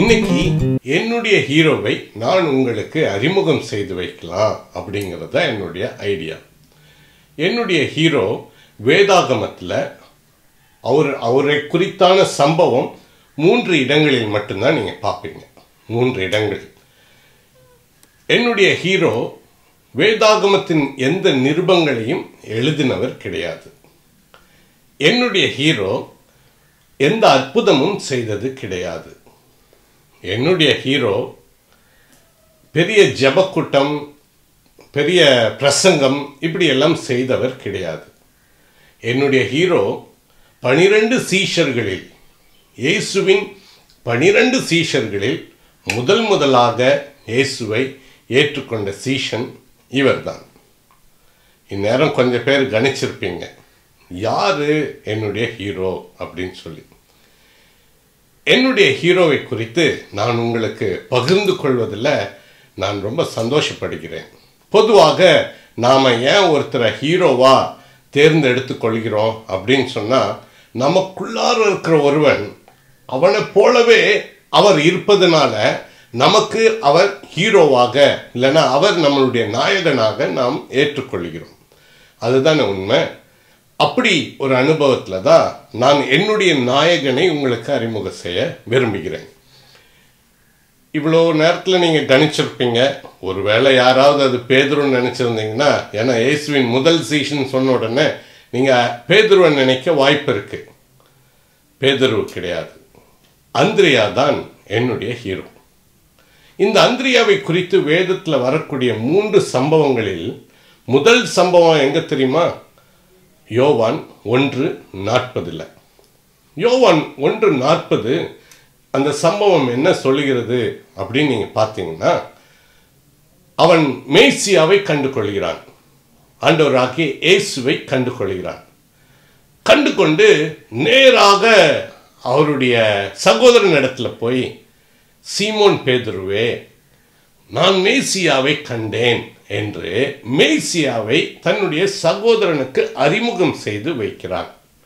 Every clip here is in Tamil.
இன்னைக்கு என்னுடைய ஹீரோவை நான் உங்களுக்கு அறிமுகம் செய்து வைக்கலாம் அப்படிங்கிறது தான் என்னுடைய ஐடியா என்னுடைய ஹீரோ வேதாகமத்தில் அவர் அவரை குறித்தான சம்பவம் மூன்று இடங்களில் மட்டும்தான் நீங்கள் பார்ப்பீங்க மூன்று இடங்கள் என்னுடைய ஹீரோ வேதாகமத்தின் எந்த நிருபங்களையும் எழுதினவர் கிடையாது என்னுடைய ஹீரோ எந்த அற்புதமும் செய்தது கிடையாது என்னுடைய ஹீரோ பெரிய ஜபக்கூட்டம் பெரிய பிரசங்கம் இப்படி எல்லாம் செய்தவர் கிடையாது என்னுடைய ஹீரோ பனிரெண்டு சீஷர்களில் இயேசுவின் பனிரெண்டு சீஷர்களில் முதல் முதலாக இயேசுவை ஏற்றுக்கொண்ட சீஷன் இவர்தான் இந்நேரம் கொஞ்சம் பேர் கணிச்சிருப்பீங்க யாரு என்னுடைய ஹீரோ அப்படின்னு சொல்லி என்னுடைய ஹீரோவை குறித்து நான் உங்களுக்கு பகிர்ந்து கொள்வதில் நான் ரொம்ப சந்தோஷப்படுகிறேன் பொதுவாக நாம் ஏன் ஒருத்தரை ஹீரோவா தேர்ந்தெடுத்து கொள்கிறோம் அப்படின்னு சொன்னால் நமக்குள்ளார இருக்கிற ஒருவன் அவனை போலவே அவர் இருப்பதனால நமக்கு அவர் ஹீரோவாக இல்லைன்னா அவர் நம்மளுடைய நாயகனாக நாம் ஏற்றுக்கொள்கிறோம் அதுதானே உண்மை அப்படி ஒரு அனுபவத்தில் தான் நான் என்னுடைய நாயகனை உங்களுக்கு அறிமுகம் செய்ய விரும்புகிறேன் இவ்வளோ நேரத்தில் நீங்கள் கணிச்சிருப்பீங்க ஒருவேளை யாராவது அது பேதுருன்னு நினச்சிருந்தீங்கன்னா ஏன்னா இயேசுவின் முதல் சீசன் சொன்ன உடனே நீங்கள் பேதுருவை நினைக்க வாய்ப்பு இருக்கு பேதுரு கிடையாது அந்திரியா தான் என்னுடைய ஹீரோ இந்த அந்திரியாவை குறித்து வேதத்தில் வரக்கூடிய மூன்று சம்பவங்களில் முதல் சம்பவம் எங்க தெரியுமா யோவான் ஒன்று நாற்பதில் யோவான் ஒன்று நாற்பது அந்த சம்பவம் என்ன சொல்லுகிறது அப்படின்னு நீங்கள் பார்த்தீங்கன்னா அவன் மேசியாவை கண்டு கொள்கிறான் ஆண்டவராகிய இயேசுவை கண்டு கொள்கிறான் கண்டு கொண்டு நேராக அவருடைய சகோதரன் இடத்துல போய் சீமோன் பேதுருவே நான் மேசியாவை கண்டேன் என்று மேசியாவை தன்னுடைய சகோதரனுக்கு அறிமுகம் செய்து வைக்கிறான்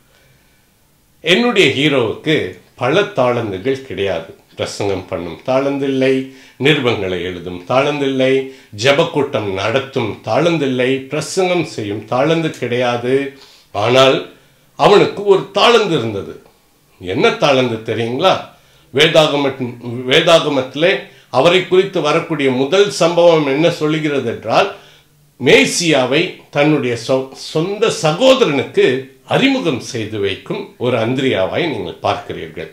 என்னுடைய ஹீரோவுக்கு பல தாளந்துகள் கிடையாது பிரசங்கம் பண்ணும் தாளந்தில்லை நிருபங்களை எழுதும் தாளந்தில்லை ஜபக்கூட்டம் நடத்தும் தாளந்தில்லை பிரசங்கம் செய்யும் தாளந்து கிடையாது ஆனால் அவனுக்கு ஒரு தாளந்து இருந்தது என்ன தாளந்து தெரியுங்களா வேதாகம வேதாகமத்திலே அவரை குறித்து வரக்கூடிய முதல் சம்பவம் என்ன சொல்லுகிறது என்றால் மேசியாவை தன்னுடைய சொந்த சகோதரனுக்கு அறிமுகம் செய்து வைக்கும் ஒரு அந்திரியாவாய் நீங்கள் பார்க்கிறீர்கள்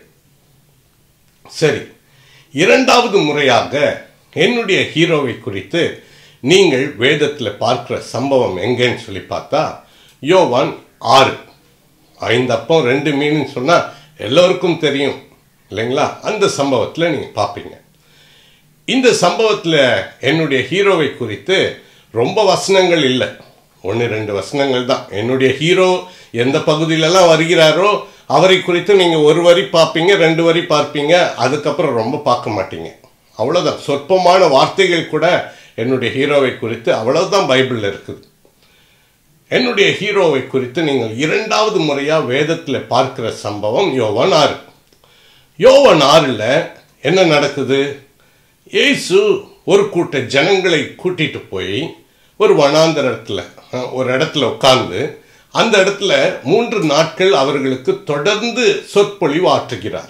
சரி இரண்டாவது முறையாக என்னுடைய ஹீரோவை குறித்து நீங்கள் வேதத்தில் பார்க்கிற சம்பவம் எங்கன்னு சொல்லி பார்த்தா யோவான் ஆறு ஐந்து அப்பம் ரெண்டு மீன் சொன்னால் எல்லோருக்கும் தெரியும் இல்லைங்களா அந்த சம்பவத்தில் நீங்கள் பார்ப்பீங்க இந்த சம்பவத்தில் என்னுடைய ஹீரோவை குறித்து ரொம்ப வசனங்கள் இல்லை ஒன்று ரெண்டு வசனங்கள் தான் என்னுடைய ஹீரோ எந்த பகுதியிலலாம் வருகிறாரோ அவரை குறித்து நீங்கள் ஒரு வரி பார்ப்பீங்க ரெண்டு வரி பார்ப்பீங்க அதுக்கப்புறம் ரொம்ப பார்க்க மாட்டீங்க அவ்வளோதான் சொற்பமான வார்த்தைகள் கூட என்னுடைய ஹீரோவை குறித்து அவ்வளோதான் பைபிளில் இருக்குது என்னுடைய ஹீரோவை குறித்து நீங்கள் இரண்டாவது முறையாக வேதத்தில் பார்க்கிற சம்பவம் யோவான் ஆறு யோவான் ஆறில் என்ன நடக்குது இயேசு ஒரு கூட்ட ஜனங்களை கூட்டிட்டு போய் ஒரு வனாந்தரத்தில் ஒரு இடத்துல உட்கார்ந்து அந்த இடத்துல மூன்று நாட்கள் அவர்களுக்கு தொடர்ந்து சொற்பொழிவு ஆற்றுகிறார்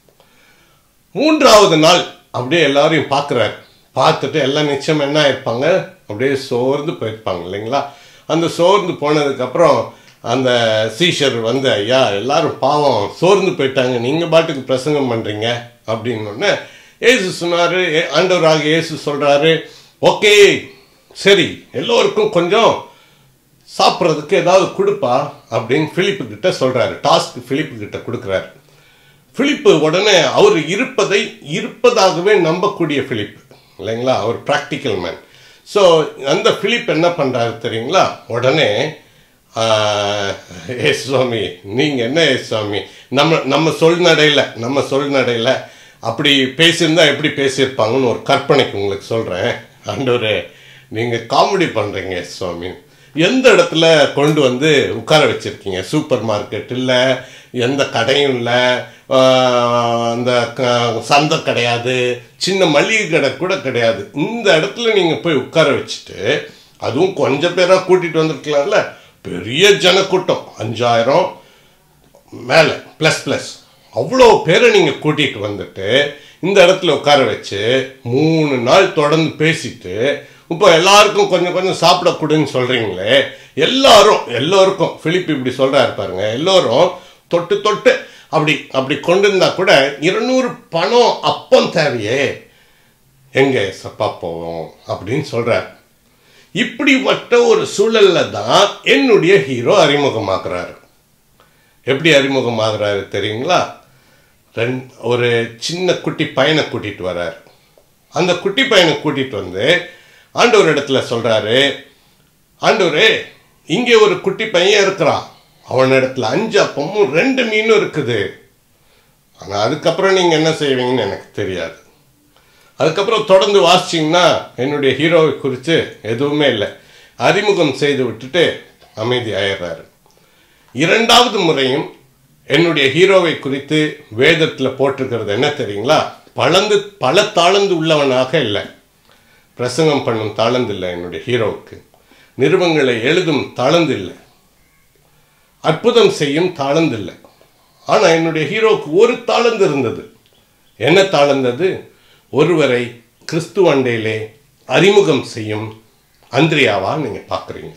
மூன்றாவது நாள் அப்படியே எல்லாரையும் பார்க்குறாரு பார்த்துட்டு எல்லாம் நிச்சயம் என்ன ஆயிருப்பாங்க அப்படியே சோர்ந்து போயிருப்பாங்க இல்லைங்களா அந்த சோர்ந்து போனதுக்கப்புறம் அந்த சீஷர் வந்து ஐயா எல்லாரும் பாவம் சோர்ந்து போயிட்டாங்க நீங்கள் பாட்டுக்கு பிரசங்கம் பண்ணுறீங்க அப்படின்னு ஏசு சொன்னார் ஆண்டவராக இயேசு சொல்கிறாரு ஓகே சரி எல்லோருக்கும் கொஞ்சம் சாப்பிட்றதுக்கு ஏதாவது கொடுப்பா அப்படின்னு பிலிப்பு கிட்ட சொல்கிறாரு டாஸ்க் பிலிப்பு கிட்ட கொடுக்குறாரு பிலிப்பு உடனே அவர் இருப்பதை இருப்பதாகவே நம்பக்கூடிய பிலிப் இல்லைங்களா அவர் ப்ராக்டிக்கல் மேன் ஸோ அந்த பிலிப் என்ன பண்ணுறாரு தெரியுங்களா உடனே ஏ சுவாமி நீங்கள் என்ன ஏ சுவாமி நம்ம நம்ம சொல்நடையில் நம்ம சொல்நடையில் அப்படி பேசியிருந்தா எப்படி பேசியிருப்பாங்கன்னு ஒரு கற்பனைக்கு உங்களுக்கு சொல்கிறேன் ஆண்டவரே நீங்கள் காமெடி பண்ணுறீங்க சுவாமி எந்த இடத்துல கொண்டு வந்து உட்கார வச்சிருக்கீங்க சூப்பர் மார்க்கெட் இல்லை எந்த கடையும் இல்லை அந்த க- சந்தை கிடையாது சின்ன மளிகை கடை கூட கிடையாது இந்த இடத்துல நீங்கள் போய் உட்கார வச்சுட்டு அதுவும் கொஞ்சம் பேராக கூட்டிகிட்டு வந்திருக்கலாம்ல பெரிய ஜனக்கூட்டம் அஞ்சாயிரம் மேலே ப்ளஸ் ப்ளஸ் அவ்வளோ பேரை நீங்கள் கூட்டிகிட்டு வந்துட்டு இந்த இடத்துல உட்கார வச்சு மூணு நாள் தொடர்ந்து பேசிட்டு இப்போ எல்லாருக்கும் கொஞ்சம் கொஞ்சம் சாப்பிட கொடுன்னு சொல்கிறீங்களே எல்லாரும் எல்லோருக்கும் பிலிப் இப்படி சொல்கிறாரு பாருங்க எல்லோரும் தொட்டு தொட்டு அப்படி அப்படி கொண்டு இருந்தா கூட இருநூறு பணம் அப்பம் தேவையே எங்க சப்பா போவோம் அப்படின்னு சொல்றார் இப்படிப்பட்ட ஒரு சூழல்ல தான் என்னுடைய ஹீரோ அறிமுகமாக்குறாரு எப்படி அறிமுகமாகுறாரு தெரியுங்களா ரெண் ஒரு சின்ன குட்டி பையனை கூட்டிட்டு வர்றாரு அந்த குட்டி பையனை கூட்டிட்டு வந்து ஆண்டவர் இடத்துல சொல்றாரு ஆண்டவரே இங்கே ஒரு குட்டி பையன் இருக்கிறான் அவன் இடத்துல அஞ்சு அப்பமும் ரெண்டு மீனும் இருக்குது ஆனால் அதுக்கப்புறம் நீங்கள் என்ன செய்வீங்கன்னு எனக்கு தெரியாது அதுக்கப்புறம் தொடர்ந்து வாசிச்சிங்கன்னா என்னுடைய ஹீரோவை குறித்து எதுவுமே இல்லை அறிமுகம் செய்து விட்டுட்டு அமைதி ஆயிடுறாரு இரண்டாவது முறையும் என்னுடைய ஹீரோவை குறித்து வேதத்தில் போட்டிருக்கிறது என்ன தெரியுங்களா பழந்து பல தாளந்து உள்ளவனாக இல்லை பிரசங்கம் பண்ணும் தாளந்து இல்லை என்னுடைய ஹீரோவுக்கு நிருபங்களை எழுதும் தாளந்து இல்லை அற்புதம் செய்யும் தாளந்து இல்லை ஆனால் என்னுடைய ஹீரோவுக்கு ஒரு தாளந்து இருந்தது என்ன தாளந்தது ஒருவரை கிறிஸ்துவ அண்டையிலே அறிமுகம் செய்யும் அந்திரியாவா நீங்கள் பார்க்குறீங்க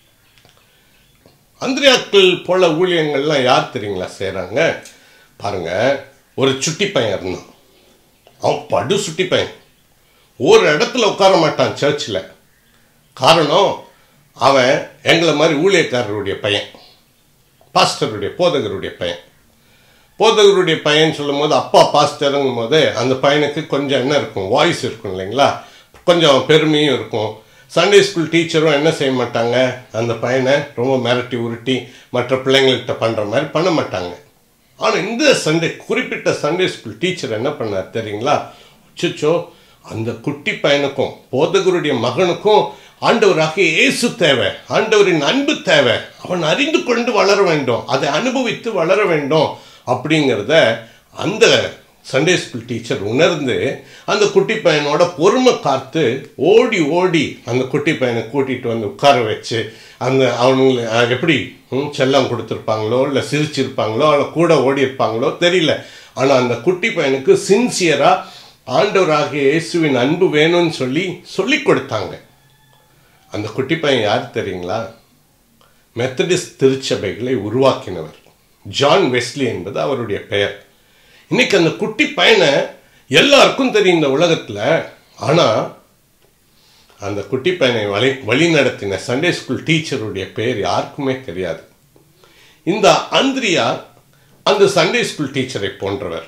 அந்திரியாக்கள் போல ஊழியங்கள்லாம் யார் தெரியுங்களா செய்கிறாங்க பாருங்க ஒரு சுட்டி பையன் இருந்தான் அவன் படு சுட்டி பையன் ஒரு இடத்துல உட்கார மாட்டான் சர்ச்சில் காரணம் அவன் எங்களை மாதிரி ஊழியக்காரருடைய பையன் பாஸ்டருடைய போதகருடைய பையன் போதகருடைய பையன் சொல்லும் போது அப்பா பாஸ்டருங்கும் போது அந்த பையனுக்கு கொஞ்சம் என்ன இருக்கும் வாய்ஸ் இருக்கும் இல்லைங்களா கொஞ்சம் பெருமையும் இருக்கும் சண்டே ஸ்கூல் டீச்சரும் என்ன செய்ய மாட்டாங்க அந்த பையனை ரொம்ப மிரட்டி உருட்டி மற்ற பிள்ளைங்கள்கிட்ட பண்ணுற மாதிரி பண்ண மாட்டாங்க ஆனால் இந்த சண்டே குறிப்பிட்ட சண்டே ஸ்கூல் டீச்சர் என்ன பண்ணார் தெரியுங்களா சுச்சோ அந்த குட்டி பையனுக்கும் போதகருடைய மகனுக்கும் ஆண்டவராக இயேசு தேவை ஆண்டவரின் அன்பு தேவை அவன் அறிந்து கொண்டு வளர வேண்டும் அதை அனுபவித்து வளர வேண்டும் அப்படிங்கிறத அந்த சண்டே ஸ்கூல் டீச்சர் உணர்ந்து அந்த குட்டி பையனோட பொறுமை காத்து ஓடி ஓடி அந்த குட்டி பையனை கூட்டிகிட்டு வந்து உட்கார வச்சு அந்த அவனுங்களை அஹ், எப்படி ம், செல்லம் கொடுத்துருப்பாங்களோ இல்லை சிரிச்சிருப்பாங்களோ இல்லை கூட ஓடி இருப்பாங்களோ தெரியல ஆனால் அந்த குட்டி பையனுக்கு சின்சியராக ஆண்டவராகிய இயேசுவின் அன்பு வேணும்னு சொல்லி சொல்லி கொடுத்தாங்க அந்த குட்டி பையன் யார் தெரியுங்களா மெத்தடிஸ்ட் திருச்சபைகளை உருவாக்கினவர் ஜான் வெஸ்லி என்பது அவருடைய பெயர் இன்னைக்கு அந்த குட்டி பையனை எல்லாருக்கும் தெரியும் இந்த உலகத்தில் ஆனால் அந்த குட்டி பையனை வழி வழி நடத்தின சண்டே ஸ்கூல் டீச்சருடைய பெயர் யாருக்குமே தெரியாது இந்த அந்திரியா அந்த சண்டே ஸ்கூல் டீச்சரை போன்றவர்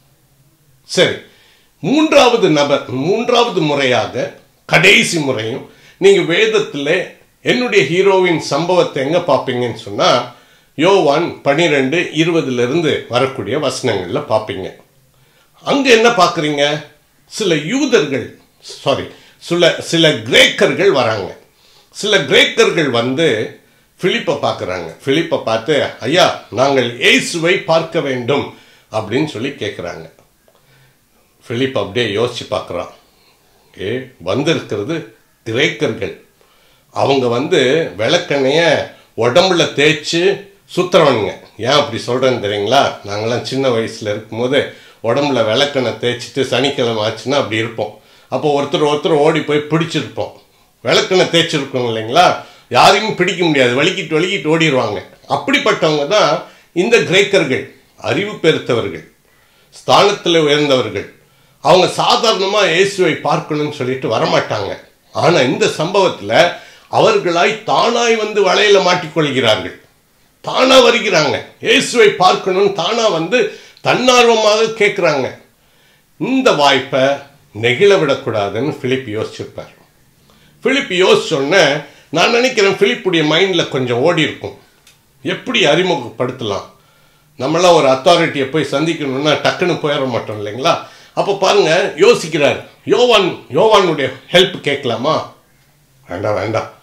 சரி மூன்றாவது நபர் மூன்றாவது முறையாக கடைசி முறையும் நீங்க வேதத்தில் என்னுடைய ஹீரோவின் சம்பவத்தை எங்க பார்ப்பீங்கன்னு சொன்னா யோவான் பனிரெண்டு இருபதுல இருந்து வரக்கூடிய வசனங்கள்ல பார்ப்பீங்க அங்க என்ன பார்க்குறீங்க சில யூதர்கள் சாரி சில சில கிரேக்கர்கள் வராங்க சில கிரேக்கர்கள் வந்து பிலிப்பை பார்க்குறாங்க பிலிப்பை பார்த்து ஐயா நாங்கள் இயேசுவை பார்க்க வேண்டும் அப்படின்னு சொல்லி கேட்குறாங்க பிலிப் அப்படியே யோசிச்சு பார்க்குறான் ஏ வந்திருக்கிறது கிரேக்கர்கள் அவங்க வந்து விளக்கெண்ணைய உடம்புல தேய்ச்சி சுத்துறவனுங்க ஏன் அப்படி சொல்கிறேன்னு தெரியுங்களா நாங்களாம் சின்ன வயசில் இருக்கும்போது உடம்புல விளக்கெண்ணெய் தேய்ச்சிட்டு சனிக்கிழமை ஆச்சுன்னா அப்படி இருப்போம் அப்போ ஒருத்தர் ஒருத்தர் ஓடி போய் பிடிச்சிருப்போம் விளக்கெண்ணெய் தேய்ச்சிருக்கோம் இல்லைங்களா யாரையும் பிடிக்க முடியாது வலிக்கிட்டு வலிக்கிட்டு ஓடிடுவாங்க அப்படிப்பட்டவங்க தான் இந்த கிரேக்கர்கள் அறிவு பெருத்தவர்கள் ஸ்தானத்தில் உயர்ந்தவர்கள் அவங்க சாதாரணமாக இயேசுவை பார்க்கணும்னு சொல்லிட்டு வரமாட்டாங்க ஆனால் இந்த சம்பவத்தில் அவர்களாய் தானாய் வந்து வலையில மாட்டிக்கொள்கிறார்கள் தானா வருகிறாங்க இயேசுவை பார்க்கணும்னு தானா வந்து தன்னார்வமாக கேட்குறாங்க இந்த வாய்ப்பை நெகிழ விடக்கூடாதுன்னு பிலிப் யோசிச்சிருப்பார் பிலிப் யோசிச்சோன்னே நான் நினைக்கிறேன் பிலிப்புடைய மைண்டில் கொஞ்சம் ஓடி இருக்கும் எப்படி அறிமுகப்படுத்தலாம் நம்மளாம் ஒரு அத்தாரிட்டியை போய் சந்திக்கணும்னா டக்குன்னு போயிட மாட்டோம் இல்லைங்களா அப்போ பாருங்க யோசிக்கிறார் யோவான் யோவானுடைய ஹெல்ப் கேட்கலாமா வேண்டாம் வேண்டாம்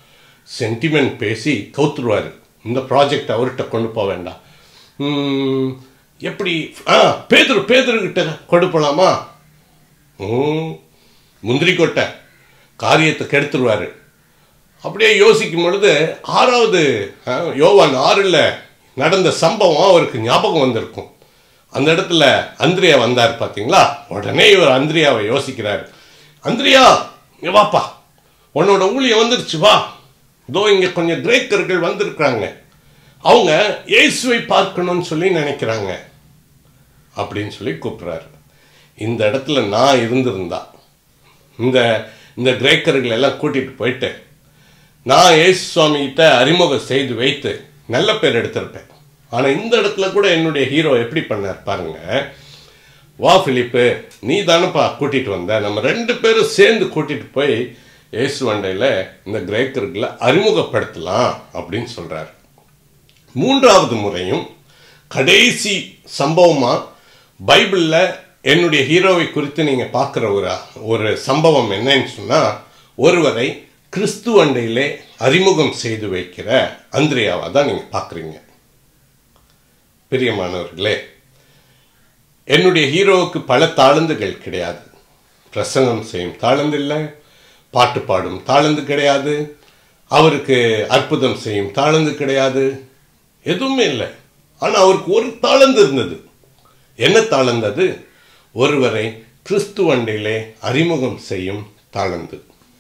சென்டிமெண்ட் பேசி கவுத்துருவார் இந்த ப்ராஜெக்ட் அவர்கிட்ட கொண்டு போக வேண்டாம் ம், எப்படி ஆ பேதுரு பேதுருக்கிட்ட கொண்டு போகலாமா ம், முந்திரி கொட்டை காரியத்தை கெடுத்துருவாரு அப்படியே யோசிக்கும் பொழுது ஆறாவது ஆ, யோவான் ஆறில் நடந்த சம்பவம் அவருக்கு ஞாபகம் வந்திருக்கும் அந்த இடத்துல அந்திரியா வந்தார் பார்த்தீங்களா உடனே இவர் அந்திரியாவை யோசிக்கிறார் அந்திரியா இங்க வாப்பா உன்னோட ஊழியம் வந்துருச்சு வா இதோ இங்கே கொஞ்சம் கிரேக்கர்கள் வந்திருக்கிறாங்க அவங்க இயேசுவை பார்க்கணும்னு சொல்லி நினைக்கிறாங்க அப்படின்னு சொல்லி கூப்பிட்றாரு இந்த இடத்துல நான் இருந்திருந்தா இந்த இந்த கிரேக்கர்கள் எல்லாம் கூட்டிட்டு போயிட்டு நான் இயேசு சுவாமி கிட்ட அறிமுகம் செய்து வைத்து நல்ல பேர் எடுத்திருப்பேன் ஆனா இந்த இடத்துல கூட என்னுடைய ஹீரோ எப்படி பண்ணார் பாருங்க வா பிலிப்பு நீ தானப்பா கூட்டிட்டு வந்த நம்ம ரெண்டு பேரும் சேர்ந்து கூட்டிட்டு போய் இயேசு வண்டையில் இந்த கிரேக்கர்களை அறிமுகப்படுத்தலாம் அப்படின்னு சொல்றாரு மூன்றாவது முறையும் கடைசி சம்பவமா பைபிளில் என்னுடைய ஹீரோவை குறித்து நீங்க பார்க்குற ஒரு ஒரு சம்பவம் என்னன்னு சொன்னா ஒருவரை கிறிஸ்து அண்டையிலே அறிமுகம் செய்து வைக்கிற அந்திரியாவை தான் நீங்க பார்க்குறீங்க பிரியமானவர்களே என்னுடைய ஹீரோவுக்கு பல தாளந்துகள் கிடையாது பிரசங்கம் செய்யும் தாளந்து இல்லை பாட்டு பாடும் தாளந்து கிடையாது அவருக்கு அற்புதம் செய்யும் தாளந்து கிடையாது எதுவுமே இல்லை ஆனால் அவருக்கு ஒரு தாளந்து இருந்தது என்ன தாளந்து அது ஒருவரை கிறிஸ்து அண்டையிலே அறிமுகம் செய்யும் தாளந்து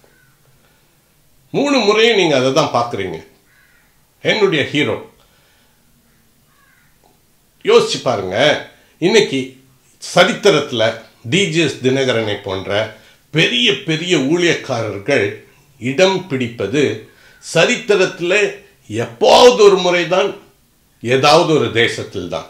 மூணு முறையும் நீங்க அதை தான் பார்க்குறீங்க என்னுடைய ஹீரோ யோசிச்சு பாருங்க இன்னைக்கு சரித்திரத்தில் டிஜிஎஸ் தினகரனை போன்ற பெரிய பெரிய ஊழியக்காரர்கள் இடம் பிடிப்பது சரித்திரத்தில் எப்போவது ஒரு முறைதான் ஏதாவது ஒரு தேசத்தில் தான்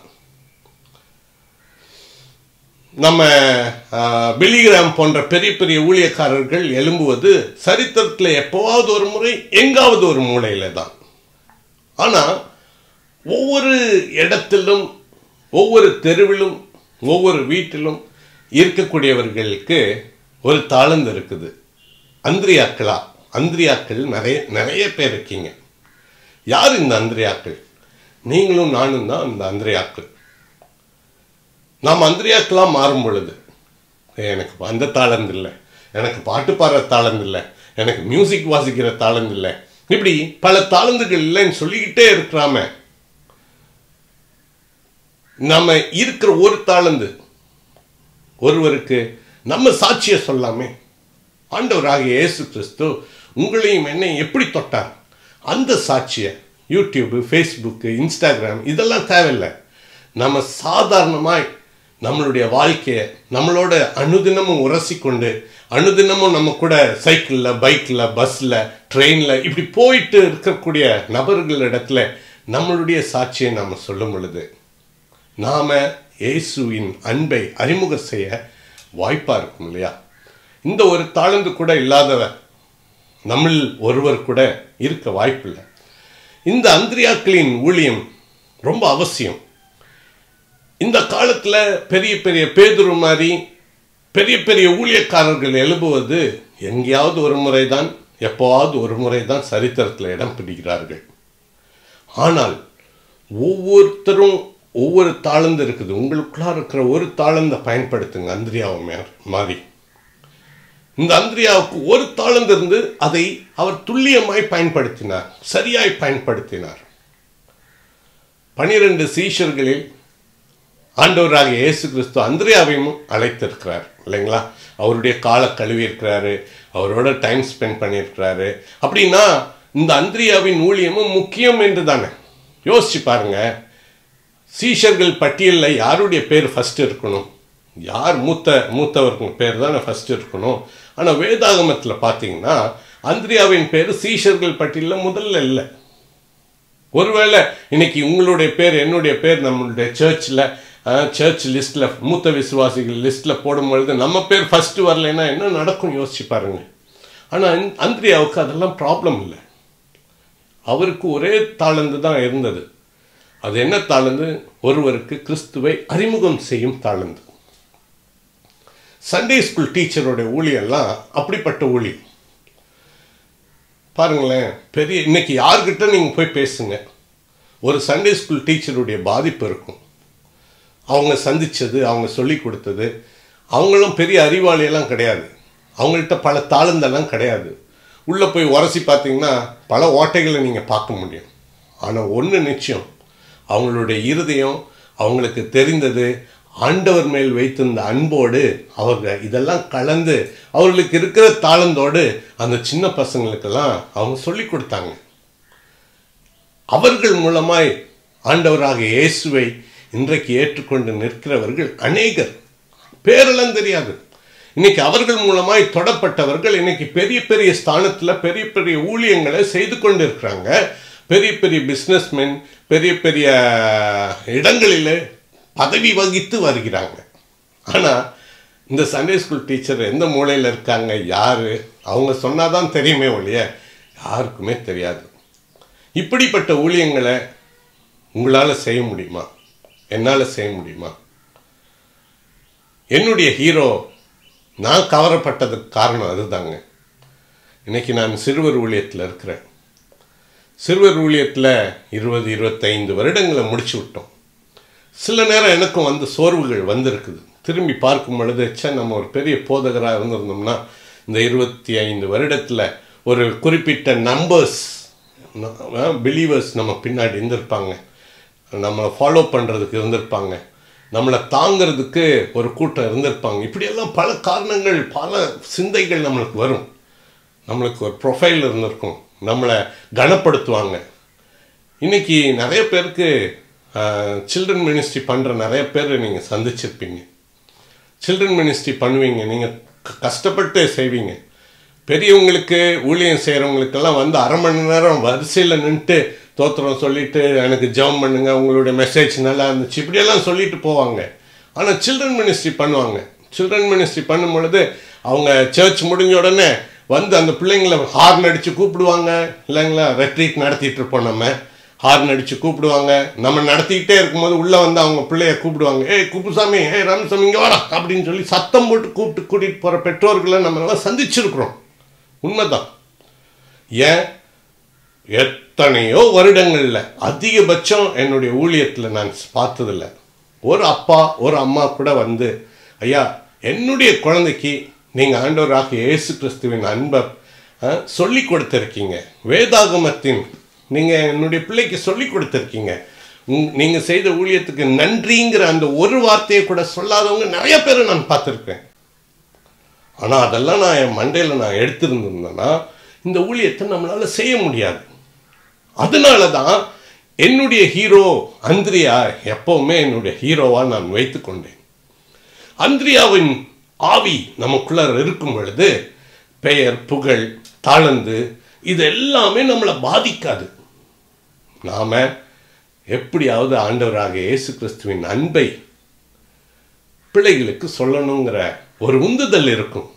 நம்ம பிலிகிராம் போன்ற பெரிய பெரிய ஊழியக்காரர்கள் எழும்புவது சரித்திரத்தில் எப்போவாவது ஒரு முறை எங்காவது ஒரு மூலையில தான் ஆனால் ஒவ்வொரு இடத்திலும் ஒவ்வொரு தெருவிலும் ஒவ்வொரு வீட்டிலும் இருக்கக்கூடியவர்களுக்கு ஒரு தாளந்து இருக்குது அந்திரியாக்களா அந்திரியாக்கள் நிறைய நிறைய பேர் இருக்கீங்க யார் இந்த அந்திரியாக்கள் நீங்களும் நானும் தான் இந்த அந்திரியாக்கள் நாம் அந்திரியாக்கெல்லாம் மாறும் பொழுது எனக்கு அந்த தாளந்து இல்லை எனக்கு பாட்டு பாடுற தாளந்து இல்லை எனக்கு மியூசிக் வாசிக்கிற தாளந்து இல்லை இப்படி பல தாளந்துகள் இல்லைன்னு சொல்லிக்கிட்டே இருக்கிறாம நம்ம இருக்கிற ஒரு தாளந்து ஒருவருக்கு நம்ம சாட்சியை சொல்லாமே ஆண்டவராகிய இயேசு கிறிஸ்து உங்களையும் என்னையும் எப்படி தொட்டார் அந்த சாட்சியை யூடியூப்பு ஃபேஸ்புக்கு இன்ஸ்டாகிராம் இதெல்லாம் தேவையில்லை நம்ம சாதாரணமாய் நம்மளுடைய வாழ்க்கையை நம்மளோட அனுதினமும் உரசிக்கொண்டு அனுதினமும் நம்ம கூட சைக்கிளில் பைக்கில் பஸ்ஸில் ட்ரெயினில் இப்படி போயிட்டு இருக்கக்கூடிய நபர்களிடத்துல நம்மளுடைய சாட்சியை நாம் சொல்லும் பொழுது நாம இயேசுவின் அன்பை அறிமுகம் செய்ய வாய்ப்பாக இருக்கும் இல்லையா இந்த ஒரு தாழ்ந்து கூட இல்லாதவர் நம்மில் ஒருவர் கூட இருக்க வாய்ப்பில்லை இந்த அந்திரியாக்களின் ஊழியம் ரொம்ப அவசியம் இந்த காலத்தில் பெரிய பெரிய பேதுரு மாதிரி பெரிய பெரிய ஊழியக்காரர்கள் எழுப்புவது எங்கேயாவது ஒரு முறை தான் எப்போவாவது ஒரு முறை தான் சரித்திரத்தில் இடம் பிடிக்கிறார்கள் ஆனால் ஒவ்வொருத்தரும் ஒவ்வொரு தாளந்து இருக்குது உங்களுக்குள்ளா இருக்கிற ஒரு தாளந்தை பயன்படுத்துங்க அந்திரியாவை மாதிரி இந்த அந்திரியாவுக்கு ஒரு தாளந்து இருந்து அதை அவர் துல்லியமாய் பயன்படுத்தினார் சரியாய் பயன்படுத்தினார் பனிரெண்டு சீஷர்களில் ஆண்டவராகிய இயேசு கிறிஸ்து அந்திரியாவையும் அழைத்திருக்கிறார் இல்லைங்களா அவருடைய காலை கழுவி இருக்கிறாரு அவரோட டைம் ஸ்பெண்ட் பண்ணியிருக்கிறாரு அப்படின்னா இந்த அந்திரியாவின் ஊழியமும் முக்கியம் என்று தானே யோசிச்சு பாருங்க சீஷர்கள் பட்டியலில் யாருடைய பேர் ஃபர்ஸ்ட் இருக்கணும் யார் மூத்த மூத்தவருக்கு பேர் தானே ஃபர்ஸ்ட் இருக்கணும் ஆனால் வேதாகமத்தில் பார்த்தீங்கன்னா அந்திரியாவின் பேர் சீஷர்கள் பட்டியலில் முதல்ல இல்லை ஒருவேளை இன்னைக்கு உங்களுடைய பேர் என்னுடைய பேர் நம்மளுடைய சர்ச்சில் சர்ச் லிஸ்ட்டில் மூத்த விசுவாசிகள் லிஸ்ட்டில் போடும்பொழுது நம்ம பேர் ஃபர்ஸ்ட் வரலைன்னா என்ன நடக்கும் யோசிச்சு பாருங்க ஆனால் அந்திரியாவுக்கு அதெல்லாம் ப்ராப்ளம் இல்லை அவருக்கு ஒரே தாளந்து தான் இருந்தது அது என்ன தாளந்து ஒருவருக்கு கிறிஸ்துவை அறிமுகம் செய்யும் தாளந்து சண்டே ஸ்கூல் டீச்சரோட ஊழியெல்லாம் அப்படிப்பட்ட ஊழியம் பாருங்களேன் பெரிய இன்னைக்கு யார்கிட்ட நீங்கள் போய் பேசுங்க ஒரு சண்டே ஸ்கூல் டீச்சருடைய பாதிப்பு இருக்கும் அவங்க சந்திச்சது அவங்க சொல்லி கொடுத்தது அவங்களும் பெரிய அறிவாளியெல்லாம் கிடையாது அவங்கள்ட்ட பல தாளந்தெல்லாம் கிடையாது உள்ளே போய் உரசி பார்த்தீங்கன்னா பல ஓட்டைகளை நீங்கள் பார்க்க முடியும் ஆனால் ஒன்று நிச்சயம் அவங்களுடைய இருதயம் அவங்களுக்கு தெரிந்தது ஆண்டவர் மேல் வைத்திருந்த அன்போடு அவங்க இதெல்லாம் கலந்து அவர்களுக்கு இருக்கிற தாளந்தோடு அந்த சின்ன பசங்களுக்கெல்லாம் அவங்க சொல்லி கொடுத்தாங்க அவர்கள் மூலமாய் ஆண்டவராக இயேசுவை இன்றைக்கு ஏற்றுக்கொண்டு நிற்கிறவர்கள் அநேகர் பேரெல்லாம் தெரியாது இன்னைக்கு அவர்கள் மூலமாய் தொடப்பட்டவர்கள் இன்னைக்கு பெரிய பெரிய ஸ்தானத்தில் பெரிய பெரிய ஊழியங்களை செய்து கொண்டு இருக்கிறாங்க பெரிய பெரிய பிஸ்னஸ்மென் பெரிய பெரிய இடங்களில் பதவி வகித்து வருகிறாங்க ஆனால் இந்த சண்டே ஸ்கூல் டீச்சர் எந்த மூலையில் இருக்காங்க யார் அவங்க சொன்னாதான் தெரியுமே ஒழிய யாருக்குமே தெரியாது இப்படிப்பட்ட ஊழியங்களை உங்களால் செய்ய முடியுமா என்னால் செய்ய முடியுமா என்னுடைய ஹீரோ நான் கவரப்பட்டதுக்கு காரணம் அதுதாங்க இன்னைக்கு நான் சிறுவர் ஊழியத்தில் இருக்கிறேன் சிறுவர் ஊழியத்தில் இருபது இருபத்தைந்து வருடங்களை முடிச்சு விட்டோம் சில நேரம் எனக்கும் வந்து சோர்வுகள் வந்திருக்குது திரும்பி பார்க்கும் பொழுது ச்சே நம்ம ஒரு பெரிய போதகராக இருந்திருந்தோம்னா இந்த இருபத்தி ஐந்து வருடத்தில் ஒரு குறிப்பிட்ட நம்பர்ஸ் பிலீவர்ஸ் நம்ம பின்னாடி இருந்திருப்பாங்க நம்மளை ஃபாலோ பண்ணுறதுக்கு இருந்திருப்பாங்க நம்மளை தாங்கிறதுக்கு ஒரு கூட்டம் இருந்திருப்பாங்க இப்படியெல்லாம் பல காரணங்கள் பல சிந்தைகள் நம்மளுக்கு வரும் நம்மளுக்கு ஒரு ப்ரொஃபைல் இருந்திருக்கும் நம்மளை கனப்படுத்துவாங்க இன்னைக்கு நிறைய பேருக்கு சில்ட்ரன் மினிஸ்ட்ரி பண்ணுற நிறைய பேர் நீங்கள் சந்திச்சிருப்பீங்க சில்ட்ரன் மினிஸ்ட்ரி பண்ணுவீங்க நீங்கள் கஷ்டப்பட்டு செய்வீங்க பெரியவங்களுக்கு ஊழியம் செய்கிறவங்களுக்கெல்லாம் வந்து அரை மணி நேரம் வரிசையில் நின்றுட்டு தோத்திரம் சொல்லிட்டு எனக்கு ஜெபம் பண்ணுங்க உங்களுடைய மெசேஜ் நல்லா இருந்துச்சு இப்படியெல்லாம் சொல்லிட்டு போவாங்க ஆனால் சில்ட்ரன் மினிஸ்ட்ரி பண்ணுவாங்க சில்ட்ரன் மினிஸ்ட்ரி பண்ணும் பொழுது அவங்க சர்ச் முடிஞ்ச உடனே வந்து அந்த பிள்ளைங்களை ஹார்ன் அடித்து கூப்பிடுவாங்க இல்லைங்களா ரெட்ரீட் நடத்திட்டு இருப்போம் நம்ம ஹார்ன் அடித்து கூப்பிடுவாங்க நம்ம நடத்திக்கிட்டே இருக்கும்போது உள்ளே வந்து அவங்க பிள்ளைய கூப்பிடுவாங்க ஏய் குப்புசாமி ஏய் ராமசாமி இங்கே வாடா அப்படின்னு சொல்லி சத்தம் போட்டு கூப்பிட்டு கூட்டிகிட்டு போகிற பெற்றோர்களை நம்ம எல்லாம் சந்திச்சிருக்கிறோம் உண்மைதான் ஏன் எத்தனையோ வருடங்களில் அதிகபட்சம் என்னுடைய ஊழியத்தில் நான் பார்த்ததில்ல ஒரு அப்பா ஒரு அம்மா கூட வந்து ஐயா என்னுடைய குழந்தைக்கு நீங்கள் ஆண்டவராக இயேசு கிறிஸ்துவின் அன்பை சொல்லி கொடுத்துருக்கீங்க வேதாகமத்தின் நீங்கள் என்னுடைய பிள்ளைக்கு சொல்லி கொடுத்துருக்கீங்க நீங்கள் செய்த ஊழியத்துக்கு நன்றிங்கிற அந்த ஒரு வார்த்தையை கூட சொல்லாதவங்க நிறைய பேரை நான் பார்த்துருக்கேன் ஆனால் அதெல்லாம் நான் என் மண்டையில் நான் எடுத்திருந்திருந்தேன்னா இந்த ஊழியத்தை நம்மளால் செய்ய முடியாது அதனால தான் என்னுடைய ஹீரோ அந்திரியா எப்பவுமே என்னுடைய ஹீரோவாக நான் வைத்து கொண்டேன் அந்திரியாவின் ஆவி நமக்குள்ள இருக்கும் பொழுது பெயர் புகழ் தாளந்து இது எல்லாமே நம்மளை பாதிக்காது நாம எப்படியாவது ஆண்டவராக இயேசு கிறிஸ்துவின் அன்பை பிள்ளைகளுக்கு சொல்லணுங்கிற ஒரு உந்துதல் இருக்கும்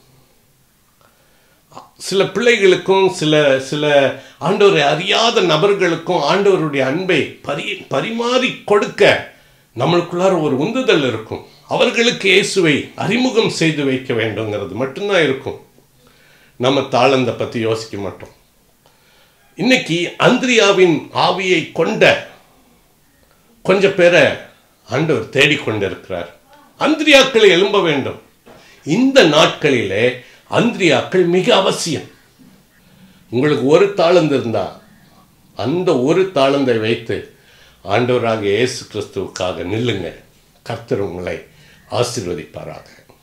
சில பிள்ளைகளுக்கும் சில சில ஆண்டவரை அறியாத நபர்களுக்கும் ஆண்டவருடைய அன்பை பரி பரிமாறி கொடுக்க நம்மளுக்குள்ளார ஒரு உந்துதல் இருக்கும் அவர்களுக்கு இயேசுவை அறிமுகம் செய்து வைக்க வேண்டுங்கிறது மட்டும்தான் இருக்கும் நம்ம தாளந்த பற்றி யோசிக்க மாட்டோம் இன்னைக்கு அந்திரியாவின் ஆவியை கொண்ட கொஞ்ச பேரை ஆண்டவர் தேடிக்கொண்டிருக்கிறார் அந்திரியாக்களை எழும்ப வேண்டும் இந்த நாட்களிலே அந்திரியாக்கள் மிக அவசியம் உங்களுக்கு ஒரு தாளந்து இருந்தா அந்த ஒரு தாளந்தை வைத்து ஆண்டவராக இயேசு கிறிஸ்துவுக்காக நில்லுங்க கர்த்தர் உங்களை ஆசீர்வதிப்பாராக